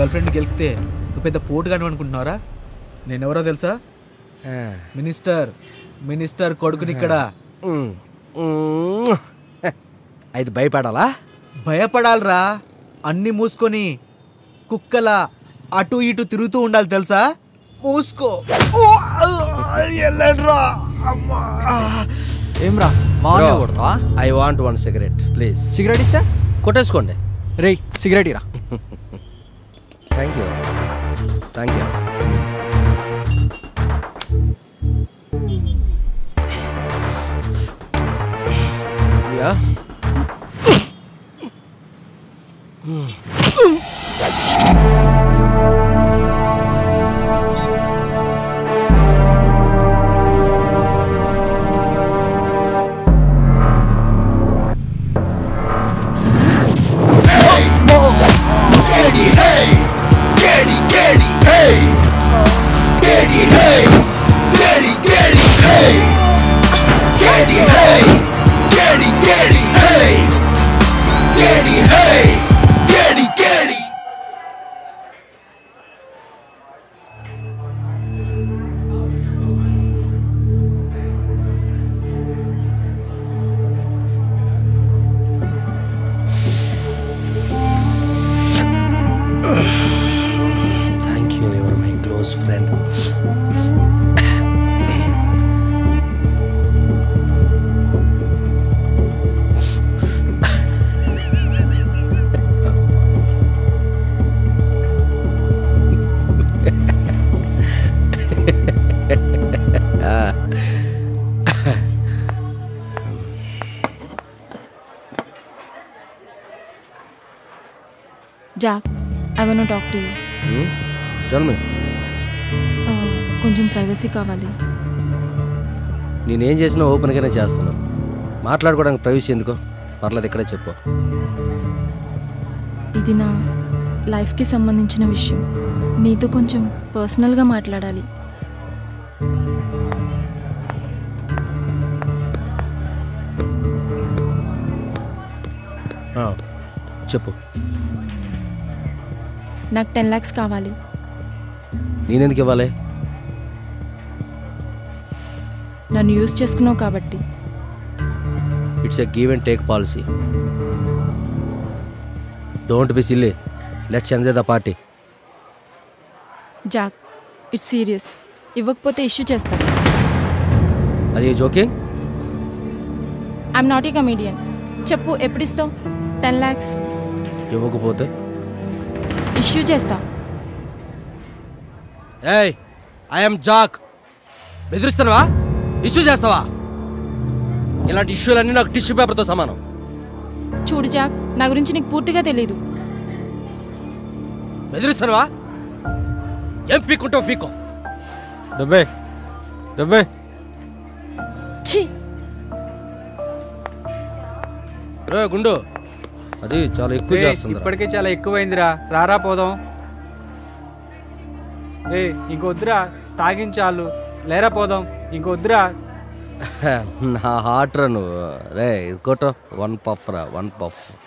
Girl friend గెలిస్తే నువ్వు పెద్ద పోటుగాను అనుకుంటున్నారా నేనెవరో తెలుసా మినిస్టర్ మినిస్టర్ కొడుకుని ఇక్కడ మ్మ్. మ్మ్. అయితే భయపడాలా భయపడాలరా అన్ని మూసుకొని కుక్కల అటు ఇటు తిరుగుతూ ఉండాలి తెలుసా మూసుకో ఓ, ఆ, వెళ్ళండ్రా. అమ్మా. ఏమ్రా మా Bro, కొడతా I want one cigarette please cigarette ఇస్తా కొట్టేసుకోండి రేయ్ సిగరెట్ ఇరా thank you thank you yeah thank you your my close friend Jack I want talk to you tell me కొంచెం ప్రైవసీ కావాలి నేనేం చేసినా ఓపెన్గానే చేస్తాను మాట్లాడుకోవడానికి ప్రవేశం ఎందుకో పర్లేదు ఇక్కడే చెప్పు ఇది నా లైఫ్కి సంబంధించిన విషయం నీతో కొంచెం పర్సనల్గా మాట్లాడాలి చెప్పు నాకు టెన్ ల్యాక్స్ కావాలి నేనెందుకు ఇవ్వాలి నన్ను యూజ్ చేసుకున్నావు కాబట్టి it's a give and take policy don't be silly let's enjoy the party Jack it's serious ఇవ్వకపోతే ఇష్యూ చేస్తా are you joking I'm not a comedian చెప్పు ఎప్పుడు ఇస్తావు టెన్ ల్యాక్స్ ఇవ్వకపోతే ఇష్యూ చేస్తా ఏయ్ ఐఎమ్ జాక్ బెదిరిస్తున్నావా ఇష్యూ చేస్తావా ఇలాంటి ఇష్యూలన్నీ నాకు టిష్యూ పేపర్తో సమానం చూడు జాక్ నా గురించి నీకు పూర్తిగా తెలీదు బెదిరిస్తున్నావా ఏం పీక్కుంటావు పీక్కో దబ్బే దబ్బే ఛీ ఏ గుండు అది చాలా ఎక్కువ ఏయ్, చేస్తుంది ఇప్పటికే చాలా ఎక్కువైందిరా రారా పోదాం ఏ ఇంకొద్దురా తాగించాలు లేరా పోదాం ఇంకొద్దురా నా హార్ట్ రా నువ్వు రే ఇది కొట్టు వన్ పఫ్ రా వన్ పఫ్